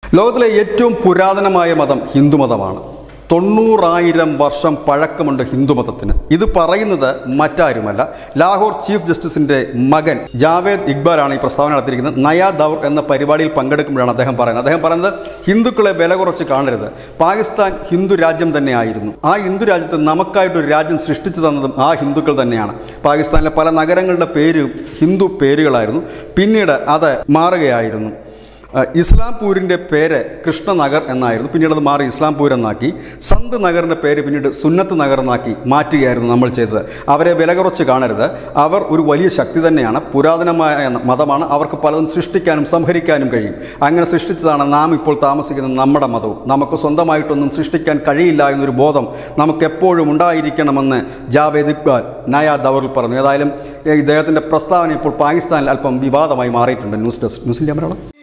ലോകത്തിലെ ഏറ്റവും പുരാതനമായ മതം ഹിന്ദുമതമാണ് തൊണ്ണൂറായിരം വർഷം പഴക്കമുണ്ട് ഹിന്ദുമതത്തിന് ഇത് പറയുന്നത് മറ്റാരുമല്ല ലാഹോർ ചീഫ് ജസ്റ്റിസിന്റെ മകൻ ജാവേദ് ഇക്ബാലാണ് ഈ പ്രസ്താവന നടത്തിയിരിക്കുന്നത് നയാ ദൗർ എന്ന പരിപാടിയിൽ പങ്കെടുക്കുമ്പോഴാണ് അദ്ദേഹം പറയുന്നത് അദ്ദേഹം പറയുന്നത് ഹിന്ദുക്കളെ വില കുറച്ച് കാണരുത് പാകിസ്ഥാൻ ഹിന്ദു രാജ്യം തന്നെയായിരുന്നു ആ ഹിന്ദു രാജ്യത്ത് നമുക്കായിട്ടൊരു രാജ്യം സൃഷ്ടിച്ചു തന്നതും ആ ഹിന്ദുക്കൾ തന്നെയാണ് പാകിസ്ഥാനിലെ പല നഗരങ്ങളുടെ പേര് ഹിന്ദു പേരുകളായിരുന്നു പിന്നീട് അത് മാറുകയായിരുന്നു അഹ് ഇസ്ലാംപൂരിൻ്റെ പേര് കൃഷ്ണനഗർ എന്നായിരുന്നു പിന്നീട് അത് മാറി ഇസ്ലാംപൂർ എന്നാക്കി സന്ത് നഗറിൻ്റെ പേര് പിന്നീട് സുന്നത്ത് നഗർ എന്നാക്കി മാറ്റുകയായിരുന്നു നമ്മൾ ചെയ്തത് അവരെ വില കുറച്ച് കാണരുത് അവർ ഒരു വലിയ ശക്തി തന്നെയാണ് പുരാതനമായ മതമാണ് അവർക്ക് പലതും സൃഷ്ടിക്കാനും സംഹരിക്കാനും കഴിയും അങ്ങനെ സൃഷ്ടിച്ചതാണ് നാം ഇപ്പോൾ താമസിക്കുന്ന നമ്മുടെ മതവും നമുക്ക് സ്വന്തമായിട്ടൊന്നും സൃഷ്ടിക്കാൻ കഴിയില്ല എന്നൊരു ബോധം നമുക്ക് എപ്പോഴും ഉണ്ടായിരിക്കണമെന്ന് ജാവേദ് ഇക്ബാൽ നയാ ദവറിൽ പറഞ്ഞു ഏതായാലും ഇദ്ദേഹത്തിൻ്റെ പ്രസ്താവന ഇപ്പോൾ പാകിസ്ഥാനിൽ അല്പം വിവാദമായി മാറിയിട്ടുണ്ട് news desk news India Malayalam